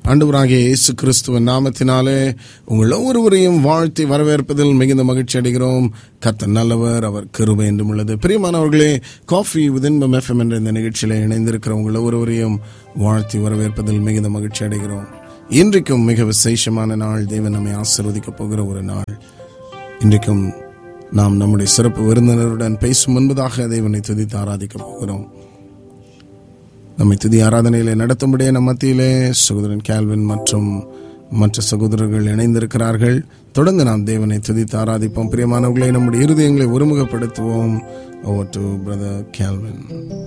ஆண்டவராகிய இயேசு கிறிஸ்துவின் நாமத்தினாலே உங்கள் ஒவ்வொருவரையும் வாழ்த்தி வரவேற்பதில் மிகுந்த மகிழ்ச்சி அடைகிறோம் கர்த்தர் நல்லவர் அவர் கிருபை என்றும் உள்ளது பிரியமானவர்களே காஃபி விதின்பம் எஃப்எம் என்ற இந்த நிகழ்ச்சியில் இணைந்திருக்கிற உங்கள் ஒவ்வொருவரையும் வாழ்த்தி வரவேற்பதில் மிகுந்த மகிழ்ச்சி அடைகிறோம் இன்றைக்கும் மிக விசேஷமான நாள் தேவன் நம்மை ஆசீர்வதிக்கப் போகிற ஒரு நாள் இன்றைக்கும் நாம் நம்முடைய சிறப்பு விருந்தினருடன் பேசும் முன்பதாக தேவனை துதித்து ஆராதிக்கப் போகிறோம் நம்மை துதி ஆராதனையிலே நடத்தும்படியே நம் மத்தியிலே சகோதரன் கேல்வின் மற்றும் மற்ற சகோதரர்கள் இணைந்திருக்கிறார்கள் தொடர்ந்து நாம் தேவனை துதித்து ஆராதிப்போம் பிரியமானவர்களை நம்முடைய இருதயங்களை ஒருமுகப்படுத்துவோம் ஓவர் டு பிரதர் கேல்வின்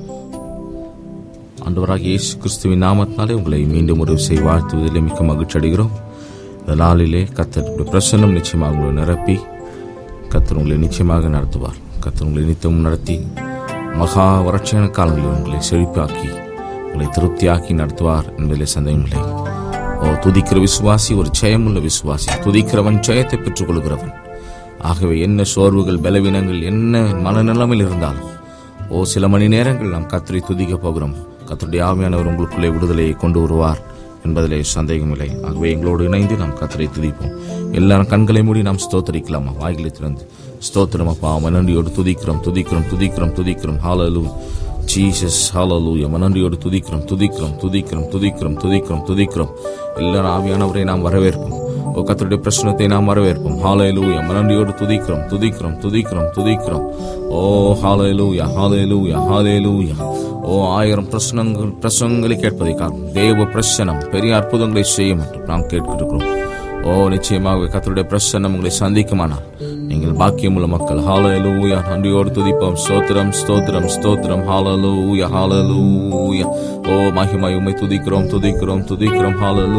ஆண்டவராக இயேசு கிறிஸ்துவின் நாமத்தினாலே உங்களை மீண்டும் ஒரு விசை வாழ்த்துவதிலே மிக்க மகிழ்ச்சி அடைகிறோம் இந்த நாளிலே கத்தருடைய பிரசன்னம் நிச்சயமாக உங்களை நிரப்பி கத்தர் உங்களை நிச்சயமாக நடத்துவார் கத்தர் உங்களை நித்தமும் நடத்தி மகா வறட்சியான காலங்களில் உங்களை செழிப்பாக்கி உங்களை திருப்தியாக்கி நடத்துவார் என்பதிலே சந்தேகமில்லை ஓ துதிக்கிற விசுவாசி ஒரு ஜெயமுள்ள விசுவாசி துதிக்கிறவன் ஜெயத்தை பெற்றுக் கொள்கிறவன் ஆகவே என்ன சோர்வுகள் பலவீனங்கள் என்ன மனநிலைமையில் இருந்தாலும் ஓ சில மணி நேரங்கள் நாம் கத்தரை துதிக்க போகிறோம் கத்தருடைய ஆவியானவர் உங்களுக்குள்ளே விடுதலையை கொண்டு வருவார் என்பதிலே சந்தேகமில்லை ஆகவே எங்களோடு இணைந்து நாம் கத்தரை துதிப்போம் எல்லாரும் கண்களை மூடி நாம் ஸ்தோத்தரிக்கலாமா வாய்களை திறந்து ஸ்தோத்திரம் அப்பா மனண்டியோடு துதிக்கிறோம் துதிக்கிறோம் துதிக்கிறோம் துதிக்கிறோம் ஹாலலு ஜீசஸ் ஹாலலூயா மனண்டியோடு துதிக்கிறோம் துதிக்கிறோம் துதிக்கிறோம் துதிக்கிறோம் துதிக்கிறோம் துதிக்கிறோம் எல்லாரும் ஆவியானவரை நாம் வரவேற்போம் ஓ கத்தருடைய பிரச்சனத்தை நாம் வரவேற்போம் ஹாலையிலூயா மனண்டியோடு துதிக்கிறோம் துதிக்கிறோம் துதிக்கிறோம் துதிக்கிறோம் ஓ ஹாலையிலூயா ஹாலையிலூயா ஹாலையிலூயா ஓ ஆயிரம் பிரசனங்கள் பிரசங்களை கேட்பதை காரணம் தேவ பிரசனம் பெரிய அற்புதங்களை செய்யும் என்று நாம் கேட்கிறோம் ஓ நிச்சயமாக கத்தருடைய பிரசன்னம் உங்களை சந்திக்குமானால் நீங்கள் பாக்கியமுள்ள மக்கள் ஹாலலூயா நன்றியோடு துதிப்போம் ஸ்தோத்திரம் ஸ்தோத்திரம் ஸ்தோத்திரம் ஹாலலூயா ஹாலலூயா ஓ மகிமை உமை துதிக்கிறோம் துதிக்கிறோம் துதிக்கிறோம் ஹாலலூ